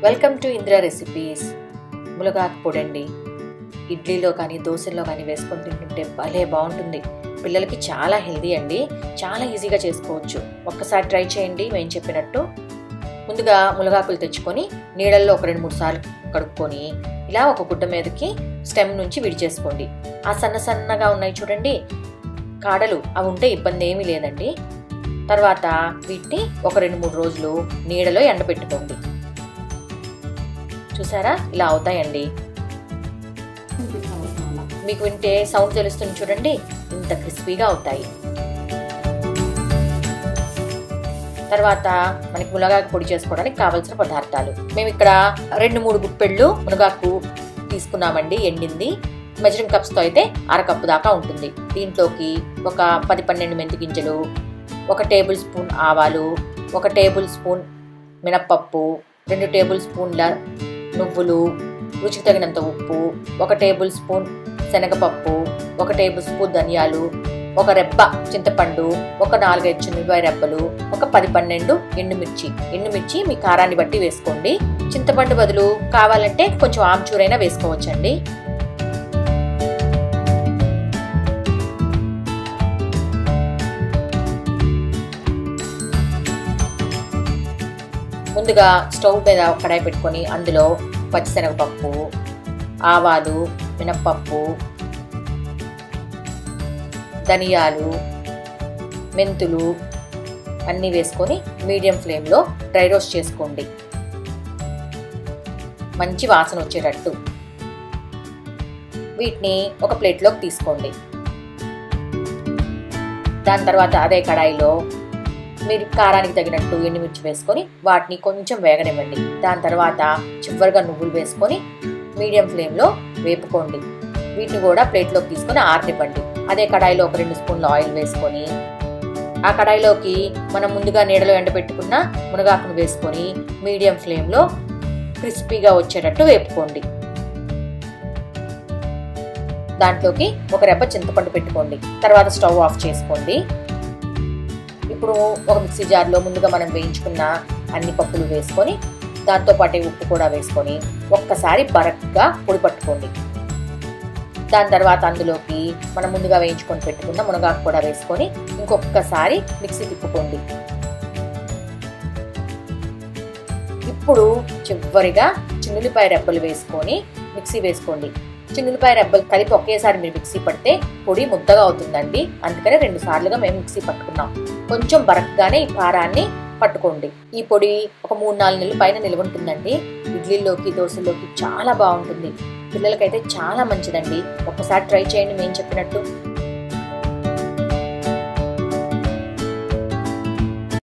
welcome to Indira recipes ములగాకు పొడండి ఇడ్లీలో కానీ దోశల్లో కానీ వేసుకొని తింటుంటే భలే బాగుంటుంది పిల్లలకి చాలా హెల్దీ అండి చాలా ఈజీగా చేసుకోవచ్చు ఒక్కసారి ట్రై చేయండి మేము చెప్పినట్టు ముందుగా ములగాకులు తెచ్చుకొని నీళ్ళల్లో ఒక రెండు మూడు సార్లు కడుక్కొని ఇలా ఒక గుడ్డ మీదకి స్టెమ్ నుంచి విడిచేసుకోండి ఆ సన్న సన్నగా ఉన్నాయి చూడండి కాడలు అవి ఉంటే ఇబ్బంది ఏమీ లేదండి తర్వాత వీటిని ఒక రెండు మూడు రోజులు నీడలో ఎండబెట్టుకోండి చూసారా ఇలా అవుతాయండి మీకు వింటే సౌండ్ తెలుస్తుంది చూడండి ఇంత క్రిస్పీగా అవుతాయి తర్వాత మనకి మునగాకు పొడి చేసుకోవడానికి కావలసిన పదార్థాలు మేము ఇక్కడ రెండు మూడు గుప్పెళ్ళు మునగాకు తీసుకున్నామండి ఎండింది మెజరింగ్ కప్స్తో అయితే అరకప్పు దాకా ఉంటుంది దీంట్లోకి ఒక పది పన్నెండు మెంతి గింజలు ఒక టేబుల్ స్పూన్ ఆవాలు ఒక టేబుల్ స్పూన్ మినప్పప్పు రెండు టేబుల్ స్పూన్ల నువ్వులు రుచికి తగినంత ఉప్పు ఒక టేబుల్ స్పూన్ శనగపప్పు ఒక టేబుల్ స్పూన్ ధనియాలు ఒక రెబ్బ చింతపండు ఒక నాలుగైదు చిన్నపాయ రెబ్బలు ఒక పది పన్నెండు ఎండుమిర్చి ఎండుమిర్చి మీ కారాన్ని బట్టి వేసుకోండి చింతపండు బదులు కావాలంటే కొంచెం ఆమ్చూరైనా వేసుకోవచ్చండి ముందుగా స్టవ్ మీద కడాయి పెట్టుకొని అందులో పచ్చిశనగపప్పు ఆవాలు మినప్పప్పు ధనియాలు మెంతులు అన్నీ వేసుకొని మీడియం ఫ్లేమ్లో డ్రై రోస్ట్ చేసుకోండి మంచి వాసన వచ్చేటట్టు వీటిని ఒక ప్లేట్లోకి తీసుకోండి దాని తర్వాత అదే కడాయిలో మీరు కారానికి తగినట్టు ఎండుమిర్చి వేసుకొని వాటిని కొంచెం వేగనివ్వండి దాని తర్వాత చివరిగా నువ్వులు వేసుకొని మీడియం ఫ్లేమ్లో వేపుకోండి వీటిని కూడా ప్లేట్లోకి తీసుకొని ఆరనివ్వండి అదే కడాయిలో ఒక రెండు స్పూన్ల ఆయిల్ వేసుకొని ఆ కడాయిలోకి మనం ముందుగా నీడలో ఎండబెట్టుకున్న మునగాకును వేసుకొని మీడియం ఫ్లేమ్లో క్రిస్పీగా వచ్చేటట్టు వేపుకోండి దాంట్లోకి ఒక రెబ్బ చింతపండు పెట్టుకోండి తర్వాత స్టవ్ ఆఫ్ చేసుకోండి ఇప్పుడు ఒక మిక్సీ జార్లో ముందుగా మనం వేయించుకున్న అన్ని పప్పులు వేసుకొని దాంతో పాటే ఉప్పు కూడా వేసుకొని ఒక్కసారి బరక్గా పొడి పట్టుకోండి దాని తర్వాత అందులోకి మనం ముందుగా వేయించుకొని పెట్టుకున్న మునగాకు కూడా వేసుకొని ఇంకొకసారి మిక్సీ తిప్పుకోండి ఇప్పుడు చివరిగా చిన్నులిపాయ రెబ్బలు వేసుకొని మిక్సీ వేసుకోండి చిన్నులపాయ రెబ్బలు కలిపి ఒకేసారి మీరు మిక్సీ పడితే పొడి ముద్దగా అవుతుందండి అందుకనే రెండు సార్లుగా మేము మిక్సీ పట్టుకున్నాం కొంచెం బరక్గానే ఈ కారాన్ని పట్టుకోండి ఈ పొడి ఒక మూడు నాలుగు నెలల పైన నిల్వ ఉంటుందండి ఇడ్లీలోకి దోశల్లోకి చాలా బాగుంటుంది పిల్లలకైతే చాలా మంచిదండి ఒక్కసారి ట్రై చేయండి మేము చెప్పినట్టు